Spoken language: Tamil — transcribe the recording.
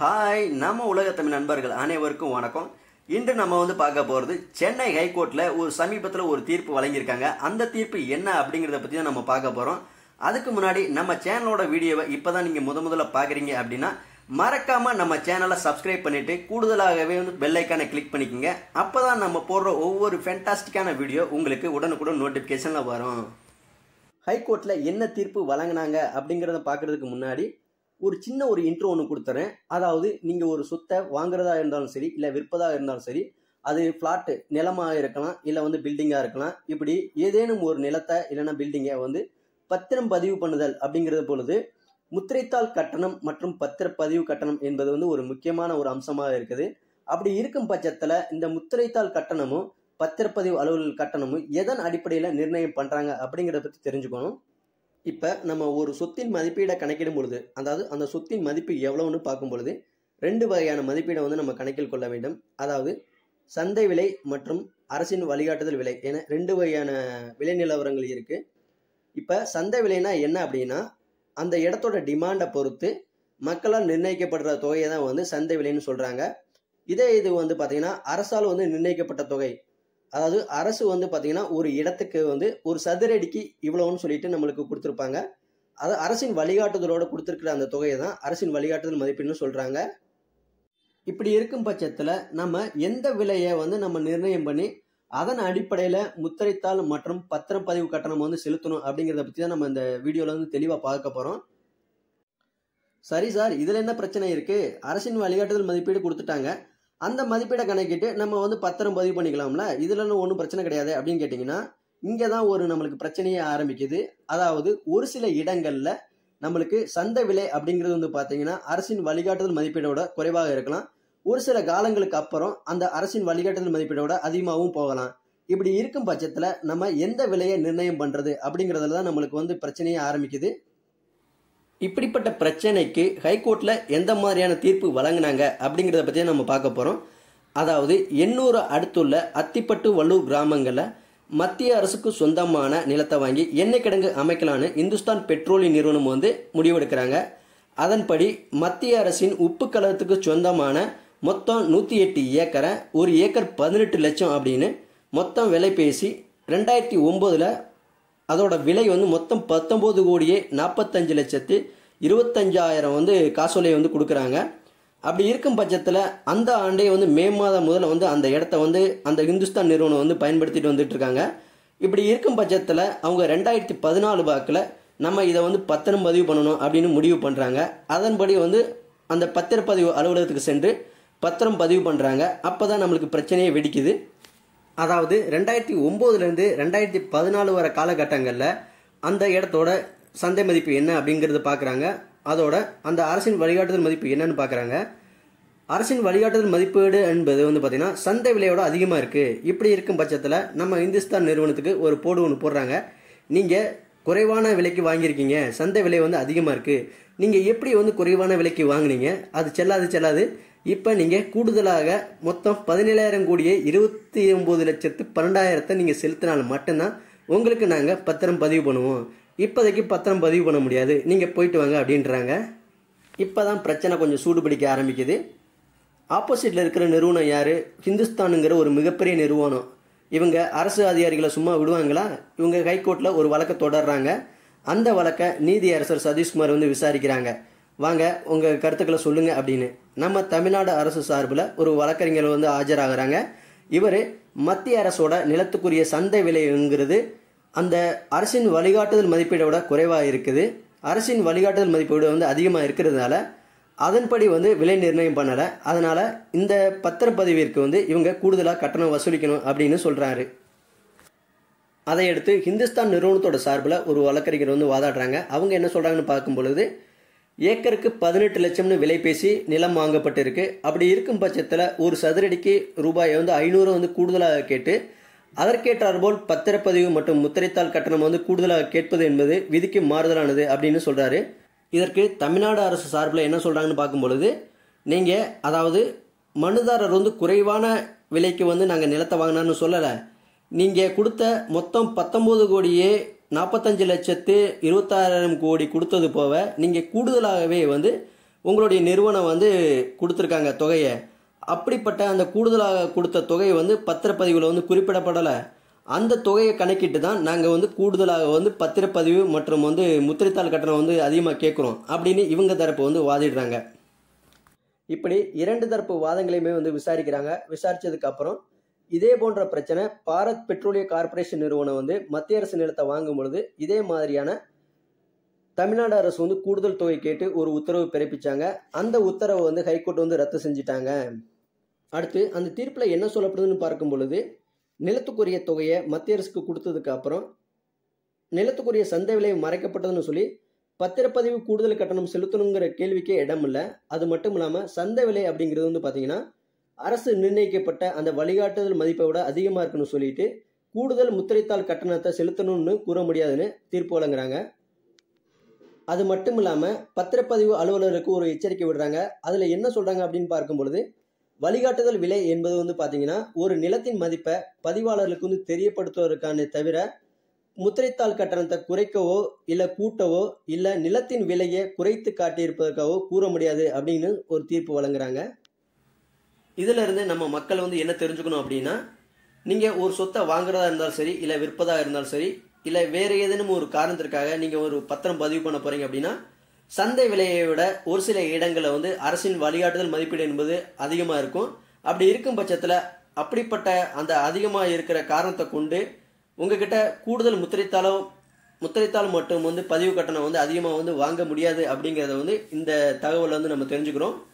ஹாய் நம்ம உலக தமிழ் நண்பர்கள் அனைவருக்கும் வணக்கம் இன்று நம்ம வந்து பார்க்க போகிறது சென்னை ஹைகோர்ட்டில் ஒரு சமீபத்தில் ஒரு தீர்ப்பு வழங்கியிருக்காங்க அந்த தீர்ப்பு என்ன அப்படிங்கிறத பற்றி தான் நம்ம பார்க்க போகிறோம் அதுக்கு முன்னாடி நம்ம சேனலோட வீடியோவை இப்போ தான் நீங்கள் முத முதல்ல பார்க்குறீங்க அப்படின்னா மறக்காம நம்ம சேனலை சப்ஸ்கிரைப் பண்ணிட்டு கூடுதலாகவே வந்து பெல் ஐக்கானை கிளிக் பண்ணிக்கோங்க அப்போ தான் நம்ம போடுற ஒவ்வொரு ஃபென்டாஸ்டிக்கான வீடியோ உங்களுக்கு உடனுக்குடன் நோட்டிஃபிகேஷனில் வரும் ஹைகோர்ட்டில் என்ன தீர்ப்பு வழங்கினாங்க அப்படிங்கிறத பார்க்கறதுக்கு முன்னாடி ஒரு சின்ன ஒரு இன்ட்ரோ ஒன்று கொடுத்துறேன் அதாவது நீங்கள் ஒரு சொத்தை வாங்குறதா இருந்தாலும் சரி இல்லை விற்பதா இருந்தாலும் சரி அது ஃப்ளாட்டு நிலமாக இருக்கலாம் இல்லை வந்து பில்டிங்காக இருக்கலாம் இப்படி ஏதேனும் ஒரு நிலத்தை இல்லைன்னா பில்டிங்கை வந்து பத்திரம் பதிவு பண்ணுதல் அப்படிங்கிறது பொழுது முத்திரைத்தாள் கட்டணம் மற்றும் பத்திரப்பதிவு கட்டணம் என்பது வந்து ஒரு முக்கியமான ஒரு அம்சமாக இருக்குது அப்படி இருக்கும் பட்சத்தில் இந்த முத்திரைத்தாள் கட்டணமும் பத்திரப்பதிவு அலுவலர் கட்டணமும் எதன் அடிப்படையில் நிர்ணயம் பண்ணுறாங்க அப்படிங்கிறத பற்றி தெரிஞ்சுக்கணும் இப்போ நம்ம ஒரு சொத்தின் மதிப்பீடை கணக்கிடும் பொழுது அதாவது அந்த சொத்தின் மதிப்பு எவ்வளோன்னு பார்க்கும் பொழுது ரெண்டு வகையான மதிப்பீடை வந்து நம்ம கணக்கில் கொள்ள வேண்டும் அதாவது சந்தை விலை மற்றும் அரசின் வழிகாட்டுதல் விலை என ரெண்டு வகையான விலை நிலவரங்கள் இருக்குது இப்போ சந்தை விலைனா என்ன அப்படின்னா அந்த இடத்தோட டிமாண்டை பொறுத்து மக்களால் நிர்ணயிக்கப்படுற தொகையை தான் வந்து சந்தை விலைன்னு சொல்கிறாங்க இதே இது வந்து பார்த்திங்கன்னா அரசால் வந்து நிர்ணயிக்கப்பட்ட தொகை அதாவது அரசு வந்து பார்த்தீங்கன்னா ஒரு இடத்துக்கு வந்து ஒரு சதுரடிக்கு இவ்வளோன்னு சொல்லிட்டு நம்மளுக்கு கொடுத்துருப்பாங்க அது அரசின் வழிகாட்டுதலோட கொடுத்துருக்கிற அந்த தொகையை தான் அரசின் வழிகாட்டுதல் மதிப்பீடுன்னு சொல்கிறாங்க இப்படி இருக்கும் பட்சத்தில் நம்ம எந்த விலையை வந்து நம்ம நிர்ணயம் பண்ணி அதன் அடிப்படையில் முத்திரைத்தாள் மற்றும் பத்திரப்பதிவு கட்டணம் வந்து செலுத்தணும் அப்படிங்கிறத பற்றி தான் நம்ம இந்த வீடியோவில் வந்து தெளிவாக பார்க்க போகிறோம் சரி சார் இதில் என்ன பிரச்சனை இருக்குது அரசின் வழிகாட்டுதல் மதிப்பீடு கொடுத்துட்டாங்க அந்த மதிப்பீடை கணக்கிட்டு நம்ம வந்து பத்திரம் பதிவு பண்ணிக்கலாம்ல இதுல ஒன்றும் பிரச்சனை கிடையாது அப்படின்னு கேட்டிங்கன்னா இங்கே தான் ஒரு நம்மளுக்கு பிரச்சனையே ஆரம்பிக்குது அதாவது ஒரு சில இடங்களில் நம்மளுக்கு சந்தை விலை அப்படிங்கிறது வந்து பார்த்தீங்கன்னா அரசின் வழிகாட்டுதல் மதிப்பீடோட குறைவாக இருக்கலாம் ஒரு சில காலங்களுக்கு அப்புறம் அந்த அரசின் வழிகாட்டுதல் மதிப்பீடோட அதிகமாகவும் போகலாம் இப்படி இருக்கும் பட்சத்தில் நம்ம எந்த விலையை நிர்ணயம் பண்ணுறது அப்படிங்கிறதுல தான் நம்மளுக்கு வந்து பிரச்சனையே ஆரம்பிக்குது இப்படிப்பட்ட பிரச்சனைக்கு ஹைகோர்ட்டில் எந்த மாதிரியான தீர்ப்பு வழங்கினாங்க அப்படிங்கிறத பற்றி நம்ம பார்க்க போகிறோம் அதாவது எண்ணூறு அடுத்துள்ள அத்திப்பட்டு வள்ளூர் கிராமங்களில் மத்திய அரசுக்கு சொந்தமான நிலத்தை வாங்கி எண்ணெய் கிடங்கு அமைக்கலான்னு இந்துஸ்தான் பெட்ரோலிய நிறுவனம் வந்து முடிவெடுக்கிறாங்க அதன்படி மத்திய அரசின் உப்பு கழகத்துக்கு சொந்தமான மொத்தம் நூற்றி எட்டு ஏக்கரை ஒரு ஏக்கர் பதினெட்டு லட்சம் அப்படின்னு மொத்தம் விலை பேசி ரெண்டாயிரத்தி ஒம்போதில் அதோட விலை வந்து மொத்தம் பத்தொம்போது கோடியே நாற்பத்தஞ்சு லட்சத்து இருபத்தஞ்சாயிரம் வந்து காசோலையை வந்து கொடுக்குறாங்க அப்படி இருக்கும் பட்சத்தில் அந்த ஆண்டே வந்து மே மாதம் முதல்ல வந்து அந்த இடத்த வந்து அந்த இந்துஸ்தான் நிறுவனம் வந்து பயன்படுத்திட்டு வந்துட்டு இருக்காங்க இப்படி இருக்கும் பட்சத்தில் அவங்க ரெண்டாயிரத்தி பதினாலு வாக்கில் நம்ம இதை வந்து பத்திரம் பதிவு பண்ணணும் அப்படின்னு முடிவு பண்ணுறாங்க அதன்படி வந்து அந்த பத்திரப்பதிவு அலுவலகத்துக்கு சென்று பத்திரம் பதிவு பண்ணுறாங்க அப்போ தான் நம்மளுக்கு பிரச்சனையே வெடிக்குது அதாவது ரெண்டாயிரத்தி ஒம்போதுலேருந்து ரெண்டாயிரத்தி பதினாலு வர காலகட்டங்களில் அந்த இடத்தோட சந்தை மதிப்பு என்ன அப்படிங்கிறத பார்க்குறாங்க அதோட அந்த அரசின் வழிகாட்டுதல் மதிப்பு என்னன்னு பார்க்குறாங்க அரசின் வழிகாட்டுதல் மதிப்பீடு என்பது வந்து பார்த்திங்கன்னா சந்தை விலையோட அதிகமாக இருக்குது இப்படி இருக்கும் பட்சத்தில் நம்ம இந்துஸ்தான் நிறுவனத்துக்கு ஒரு போடு ஒன்று போடுறாங்க நீங்கள் குறைவான விலைக்கு வாங்கியிருக்கீங்க சந்தை விலை வந்து அதிகமாக இருக்குது நீங்கள் எப்படி வந்து குறைவான விலைக்கு வாங்கினீங்க அது செல்லாது செல்லாது இப்போ நீங்கள் கூடுதலாக மொத்தம் பதினேழாயிரம் கோடியே இருபத்தி ஒம்பது லட்சத்து பன்னெண்டாயிரத்தை நீங்கள் செலுத்தினால் மட்டும்தான் உங்களுக்கு நாங்கள் பத்திரம் பதிவு பண்ணுவோம் இப்போதைக்கு பத்திரம் பதிவு பண்ண முடியாது நீங்கள் போயிட்டு வாங்க அப்படின்றாங்க இப்போ தான் பிரச்சனை கொஞ்சம் சூடு பிடிக்க ஆரம்பிக்குது ஆப்போசிட்டில் இருக்கிற நிறுவனம் யார் ஹிந்துஸ்தானுங்கிற ஒரு மிகப்பெரிய நிறுவனம் இவங்க அரசு அதிகாரிகளை சும்மா விடுவாங்களா இவங்க ஹைகோர்ட்டில் ஒரு வழக்கை தொடர்றாங்க அந்த வழக்கை நீதி அரசர் சதீஷ்குமார் வந்து விசாரிக்கிறாங்க வாங்க உங்கள் கருத்துக்களை சொல்லுங்கள் அப்படின்னு நம்ம தமிழ்நாடு அரசு சார்பில் ஒரு வழக்கறிஞர் வந்து ஆஜராகிறாங்க இவர் மத்திய அரசோட நிலத்துக்குரிய சந்தை விலைங்கிறது அந்த அரசின் வழிகாட்டுதல் மதிப்பீடோட குறைவாக இருக்குது அரசின் வழிகாட்டுதல் மதிப்பீடு வந்து அதிகமாக இருக்கிறதுனால அதன்படி வந்து விலை நிர்ணயம் பண்ணலை அதனால் இந்த பத்திரப்பதிவிற்கு வந்து இவங்க கூடுதலாக கட்டணம் வசூலிக்கணும் அப்படின்னு சொல்கிறாரு அதை அடுத்து ஹிந்துஸ்தான் நிறுவனத்தோட சார்பில் ஒரு வழக்கறிஞர் வந்து வாதாடுறாங்க அவங்க என்ன சொல்கிறாங்கன்னு பார்க்கும் பொழுது ஏக்கருக்கு பதினெட்டு லட்சம்னு விலை பேசி நிலம் வாங்கப்பட்டிருக்கு அப்படி இருக்கும் பட்சத்தில் ஒரு சதுரடிக்கு ரூபாயை வந்து ஐநூறு வந்து கூடுதலாக கேட்டு அதற்கேற்றாற்போல் பத்திரப்பதிவு மற்றும் முத்திரைத்தாள் கட்டணம் வந்து கூடுதலாக கேட்பது என்பது விதிக்கு மாறுதலானது அப்படின்னு சொல்கிறாரு இதற்கு தமிழ்நாடு அரசு சார்பில் என்ன சொல்கிறாங்கன்னு பார்க்கும் பொழுது நீங்கள் அதாவது மனுதாரர் வந்து குறைவான விலைக்கு வந்து நாங்கள் நிலத்தை வாங்கினான்னு சொல்லலை நீங்கள் கொடுத்த மொத்தம் பத்தொம்போது கோடியே நாற்பத்தஞ்சு லட்சத்து இருபத்தாயிரம் கோடி கொடுத்தது போக நீங்கள் கூடுதலாகவே வந்து உங்களுடைய நிறுவனம் வந்து கொடுத்துருக்காங்க தொகையை அப்படிப்பட்ட அந்த கூடுதலாக கொடுத்த தொகை வந்து பத்திரப்பதிவில் வந்து குறிப்பிடப்படலை அந்த தொகையை கணக்கிட்டு தான் நாங்கள் வந்து கூடுதலாக வந்து பத்திரப்பதிவு மற்றும் வந்து முத்திரைத்தாள் கட்டணம் வந்து அதிகமாக கேட்குறோம் அப்படின்னு இவங்க தரப்பு வந்து வாதிடுறாங்க இப்படி இரண்டு தரப்பு வாதங்களையுமே வந்து விசாரிக்கிறாங்க விசாரிச்சதுக்கு அப்புறம் இதே போன்ற பிரச்சனை பாரத் பெட்ரோலிய கார்ப்பரேஷன் நிறுவனம் வந்து மத்திய அரசு நிலத்தை வாங்கும் பொழுது இதே மாதிரியான தமிழ்நாடு அரசு வந்து கூடுதல் தொகை கேட்டு ஒரு உத்தரவு பிறப்பிச்சாங்க அந்த உத்தரவை வந்து ஹைகோர்ட் வந்து ரத்து செஞ்சிட்டாங்க அடுத்து அந்த தீர்ப்பில் என்ன சொல்லப்படுதுன்னு பார்க்கும் பொழுது நிலத்துக்குரிய தொகையை மத்திய அரசுக்கு கொடுத்ததுக்கு அப்புறம் நிலத்துக்குரிய சந்தை விலை மறைக்கப்பட்டதுன்னு சொல்லி பத்திரப்பதிவு கூடுதல் கட்டணம் செலுத்தணுங்கிற கேள்விக்கே இடம் இல்லை அது மட்டும் இல்லாமல் சந்தை விலை அப்படிங்கிறது வந்து பார்த்தீங்கன்னா அரசு நிர்ணயிக்கப்பட்ட அந்த வழிகாட்டுதல் மதிப்பை விட அதிகமாக இருக்குன்னு சொல்லிட்டு கூடுதல் முத்திரைத்தாள் கட்டணத்தை செலுத்தணும்னு கூற முடியாதுன்னு தீர்ப்பு வழங்குறாங்க அது மட்டும் இல்லாமல் பத்திரப்பதிவு அலுவலருக்கு ஒரு எச்சரிக்கை விடுறாங்க அதில் என்ன சொல்கிறாங்க அப்படின்னு பார்க்கும் பொழுது வழிகாட்டுதல் விலை என்பது வந்து பார்த்தீங்கன்னா ஒரு நிலத்தின் மதிப்பை பதிவாளர்களுக்கு வந்து தெரியப்படுத்துவதற்கான தவிர முத்திரைத்தாள் கட்டணத்தை குறைக்கவோ இல்லை கூட்டவோ இல்லை நிலத்தின் விலையை குறைத்து காட்டியிருப்பதற்காகவோ கூற முடியாது அப்படின்னு ஒரு தீர்ப்பு வழங்குறாங்க இதுல இருந்து நம்ம மக்கள் வந்து என்ன தெரிஞ்சுக்கணும் அப்படின்னா நீங்க ஒரு சொத்தை வாங்குறதா இருந்தாலும் சரி இல்லை விற்பதா இருந்தாலும் சரி இல்லை வேற ஏதேனும் ஒரு காரணத்திற்காக நீங்க ஒரு பத்திரம் பதிவு பண்ண போறீங்க அப்படின்னா சந்தை விலையை விட ஒரு சில இடங்களில் வந்து அரசின் வழிகாட்டுதல் மதிப்பீடு என்பது அதிகமாக இருக்கும் அப்படி இருக்கும் பட்சத்தில் அப்படிப்பட்ட அந்த அதிகமாக இருக்கிற காரணத்தை கொண்டு உங்ககிட்ட கூடுதல் முத்திரைத்தாளோ முத்திரைத்தாள் மட்டும் வந்து பதிவு கட்டணம் வந்து அதிகமாக வந்து வாங்க முடியாது அப்படிங்கிறத வந்து இந்த தகவலை வந்து நம்ம தெரிஞ்சுக்கிறோம்